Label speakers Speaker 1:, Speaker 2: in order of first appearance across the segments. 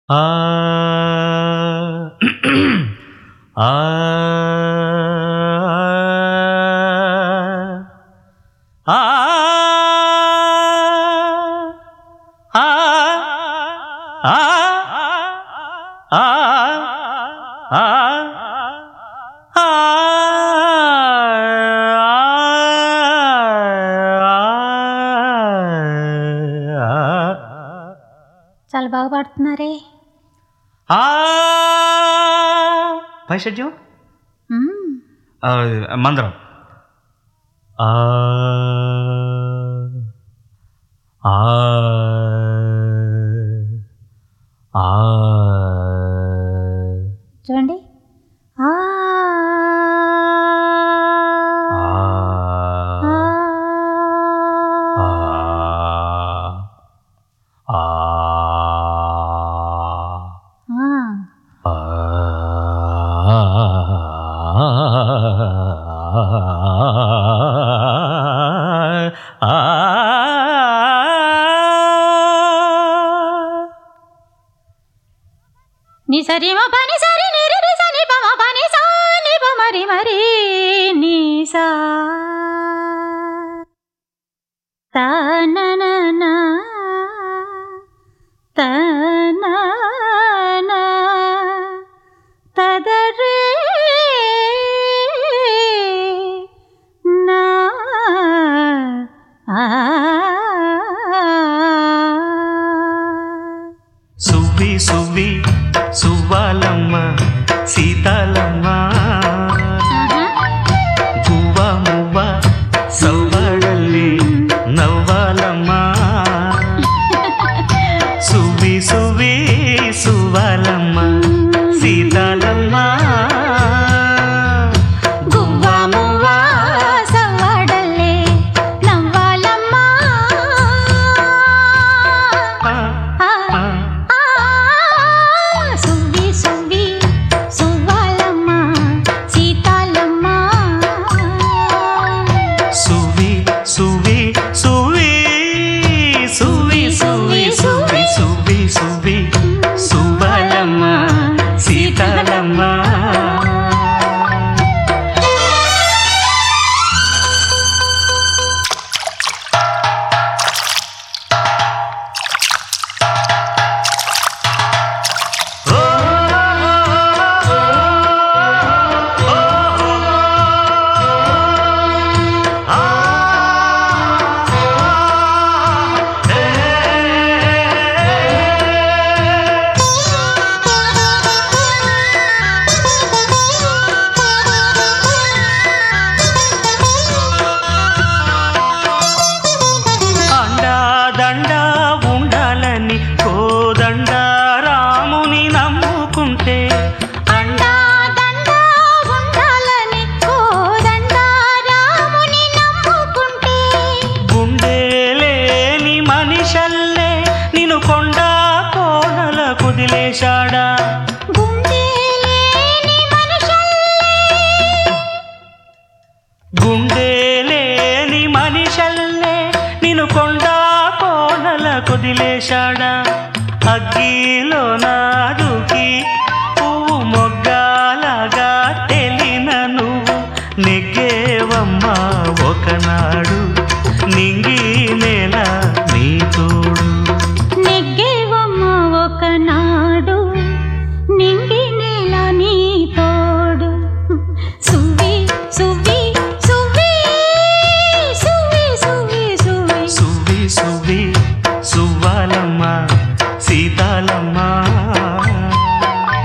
Speaker 1: ఆ ఆ ఆ ఆ ఆ ఆ
Speaker 2: చాలా బాగా పాడుతున్నారే
Speaker 1: పైషడ్యం
Speaker 2: మ్మ్.
Speaker 1: మందరం ఆ ఆ ఆ
Speaker 2: చూడండి ఆ
Speaker 1: ఆ
Speaker 2: ఆ.
Speaker 1: ఆ
Speaker 2: ఆ. ని సరి మ పని సరి ని రి రి సని ప మ పని సా ని ప మరి మరి ని సా త న న న త న న త ద రే నా ఆ
Speaker 1: సువ్వి సువ్వి సువ్వాలమ్మ సీతాలమ్మ గువ్వ మువ్వ సవ్వడల్లి నవ్వాలమ్మ సువ్వి సువ్వి సువ్వాలమ్మ సీతాలమ్మ
Speaker 2: గువ్వ మువ్వ సవ్వడల్లే నవ్వాలమ్మా
Speaker 1: ఆ,
Speaker 2: ఆ,
Speaker 1: ఆ.
Speaker 2: ఆ, సువ్వి సువ్వి సువ్వాలమ్మ సీతాలమ్మ
Speaker 1: సువి సువి సువి సువి సువి సువి సువి సువి సుబలమ్మ సీతాలమ్మ ఓ, ఓ, ఓ, ఆ, ఏ, అండా దండా ఉండాలని కోదండ రాముని నమ్ముకుంటే
Speaker 2: అండా దండా ఉండాలని కోదండా రాముని నమ్ముకుంటే
Speaker 1: గుండె లేని మనిషల్లే నిన్ను కొండ కోనల కుదిలేశాడా
Speaker 2: గుండె లేని మనుషుల్లే
Speaker 1: గుండె లేని మనిషల్లే నిన్ను కొండ కోనల కుదిలేశాడా అగ్గిలో నాదుకి పువ్వు మొగ్గాలగా తెలిన నువ్వు నెగ్గేవమ్మా ఒకనాడు నింగి నేల నీ తోడు
Speaker 2: నెగ్గేవమ్మ ఒకనాడు నింగి నేల నీ తోడు సువ్వి సువ్వి సువ్వి సువ్వి సువ్వి సువ్వి
Speaker 1: సువ్వి సువ్వి సువ్వాలమ్మ సీతాలమ్మ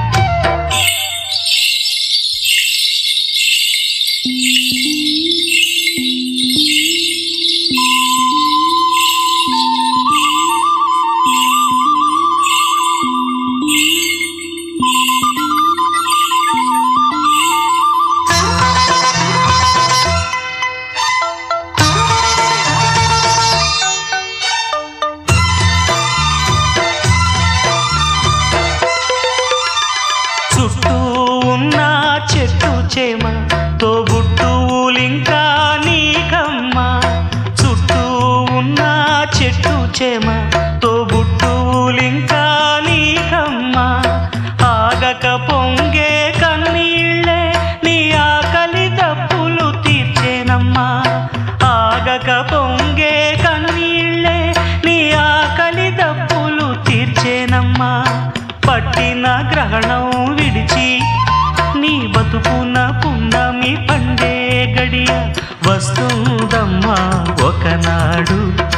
Speaker 1: ఆగక పొంగే కన్నీళ్ళే నీ ఆకలి దప్పులు తీర్చేనమ్మా పట్టిన గ్రహణం విడిచి నీ బతుకున పున్నమి పండే గడియ వస్తుందమ్మా ఒకనాడు